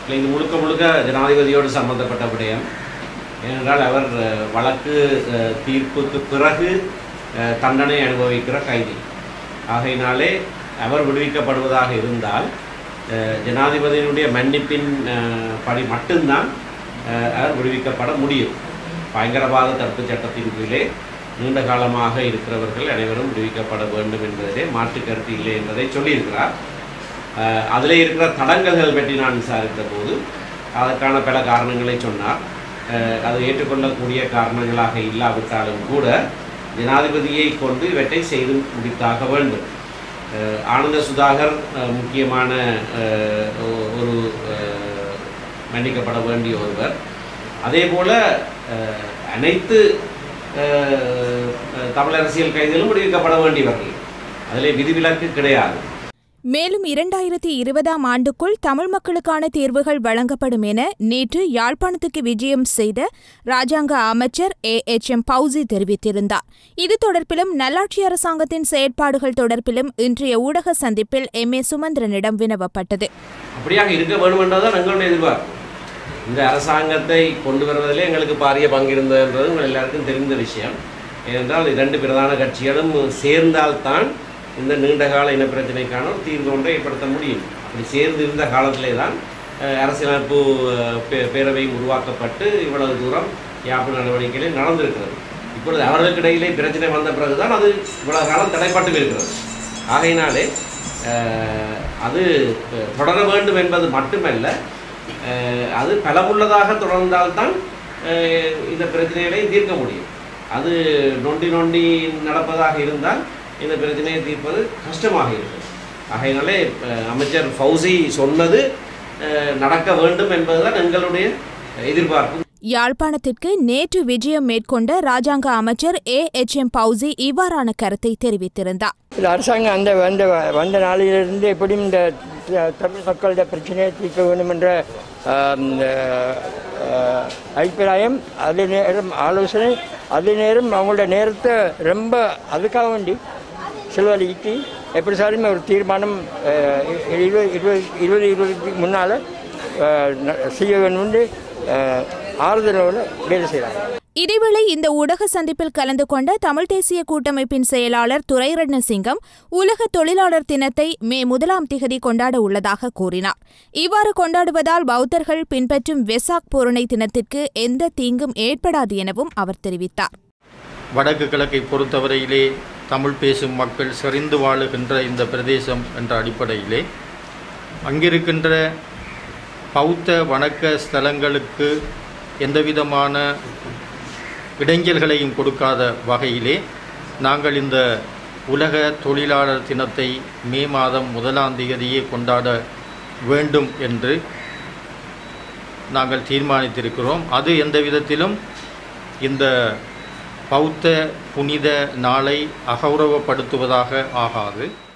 இல்லை இது முழுக்க முழுக்க ஜனாதிபதியோடு சம்பந்தப்பட்ட விடயம் ஏனென்றால் அவர் அஹ், வழக்கு அஹ், தீர்ப்புக்கு பிறகு அஹ், தண்டனை அனுபவிக்கிற கைதி ஆகையினாலே அவர் விடுவிக்கப்படுவதாக இருந்தால் அஹ், ஜனாதிபதியினுடைய மன்னிப்பின் அஹ், படி மட்டும்தான் அஹ், அவர் விடுவிக்கப்பட முடியும் பயங்கரவாத தடுப்பு சட்டத்தின் கீழே நீண்ட காலமாக இருக்கிறவர்கள் அனைவரும் விடுவிக்கப்பட வேண்டும் என்பதிலே மாற்று கருத்து இல்லை என்பதை சொல்லியிருக்கிறார் அஹ், அதிலே இருக்கிற தடங்கல்கள் பற்றி நான் விசாரித்த போது அதற்கான பல காரணங்களை சொன்னார் அஹ், அது ஏற்றுக்கொள்ளக்கூடிய காரணங்களாக இல்லாவிட்டாலும் கூட ஜனாதிபதியை கொண்டு இவற்றை செய்து முடித்தாக வேண்டும் அஹ், ஆனந்த சுதாகர் அஹ், முக்கியமான அஹ், ஒ- ஒரு அஹ், மன்னிக்கப்பட வேண்டிய ஒருவர் அதே போல அஹ், அனைத்து அஹ், தமிழ் அரசியல் கைதிகளும் விடுவிக்கப்பட வேண்டியவர்கள் அதிலே விதிவிலக்கு கிடையாது மேலும் இரண்டாயிரத்தி இருபதாம் ஆண்டுக்குள் தமிழ் மக்களுக்கான தீர்வுகள் வழங்கப்படும் என நேற்று யாழ்ப்பாணத்துக்கு விஜயம் செய்த ராஜாங்க அமைச்சர் ஏ எச் எம் பவுசி தெரிவித்திருந்தார் இது தொடர்பிலும் நல்லாட்சி அரசாங்கத்தின் செயற்பாடுகள் தொடர்பிலும் இன்றைய ஊடக சந்திப்பில் எம் ஏ சுமந்திரனிடம் வினவப்பட்டது அப்படியாக இருக்க வேண்டும் என்றதான் எங்களுடைய எதிர்பார்ப்பு இந்த அரசாங்கத்தை கொண்டு வருவதிலே எங்களுக்கு பாரிய பங்கு இருந்ததுன்றது உங்கள் எல்லாருக்கும் தெரிந்த விஷயம் ஏனென்றால் இரண்டு பிரதான கட்சிகளும் சேர்ந்தால்தான் இந்த நீண்டகால இனப்பிரச்சனைக்கான ஒரு தீர்வு ஒன்றை ஏற்படுத்த முடியும் அப்படி சேர்ந்து இருந்த காலத்திலே தான் அஹ், அரசியலமைப்பு அஹ், பே- பேரவை உருவாக்கப்பட்டு இவ்வளவு தூரம் யாப்பு நடவடிக்கைகள் நடந்திருக்கிறது இப்பொழுது அவர்களுக்கிடையிலே பிரச்சனை வந்த பிறகுதான் அது இவ்வளவு காலம் தடைப்பட்டு இருக்கிறது ஆகையினாலே அஹ், அது அஹ், தொடர வேண்டும் என்பது மட்டுமல்ல அஹ், அது பலமுள்ளதாக தொடர்ந்தால்தான் அஹ், இந்த பிரச்சனைகளை தீர்க்க முடியும் அது நொண்டி நொண்டி நடப்பதாக இருந்தால் இந்த பிரச்சனையை தீர்ப்பது கஷ்டமாக இருக்கும் ஆகையினாலே அஹ், அமைச்சர் ஃபௌசி சொன்னது அஹ், நடக்க வேண்டும் என்பதுதான் எங்களுடைய எதிர்பார்ப்பு யாழ்ப்பாணத்திற்கு நேற்று விஜயம் மேற்கொண்ட ராஜாங்க அமைச்சர் ஏ எச் எம் பவுசி இவ்வாறான கருத்தை தெரிவித்திருந்தார் இந்த அரசாங்கம் அந்த வந்த வந்த நாளிலிருந்து எப்படியும் இந்த த- தமிழ் மக்களுடைய பிரச்சனையை தீர்க்க வேண்டும் என்ற ஆம், ஆஹ், அபிப்பிராயம் அதே நேரம் ஆலோசனை அதே நேரம் அவங்களோட நேரத்தை ரொம்ப அதுக்காக வேண்டி செலவழித்து எப்படி சாரும் ஒரு தீர்மானம் ஆஹ், இருபது இருபது இருபது இருபதுக்கு முன்னால் செய்ய வேண்டும் என்று ஆஹ், ஆறுதலோடு வேலை செய்கிறாங்க இதேவேளை இந்த ஊடக சந்திப்பில் கலந்து கொண்ட தமிழ் தேசிய கூட்டமைப்பின் செயலாளர் துரைரட்ன சிங்கம் உலக தொழிலாளர் தினத்தை மே முதலாம் திகதி கொண்டாட உள்ளதாக கூறினார் இவ்வாறு கொண்டாடுவதால் பௌத்தர்கள் பின்பற்றும் வெசாக் பூரணை தினத்திற்கு எந்த தீங்கும் ஏற்படாது எனவும் அவர் தெரிவித்தார் வடக்கு கிழக்கை பொறுத்தவரையிலே தமிழ் பேசும் மக்கள் செறிந்து வாழுகின்ற இந்த பிரதேசம் என்ற அடிப்படையிலே அங்கிருக்கின்ற பௌத்த வணக்க ஸ்தலங்களுக்கு எந்தவிதமான இடைஞ்சல்களையும் கொடுக்காத வகையிலே நாங்கள் இந்த உலக தொழிலாளர் தினத்தை மே மாதம் முதலாம் தேதியே கொண்டாட வேண்டும் என்று நாங்கள் தீர்மானித்திருக்கிறோம் அது எந்த விதத்திலும் இந்த பௌத்த புனித நாளை அகௌரவப்படுத்துவதாக ஆகாது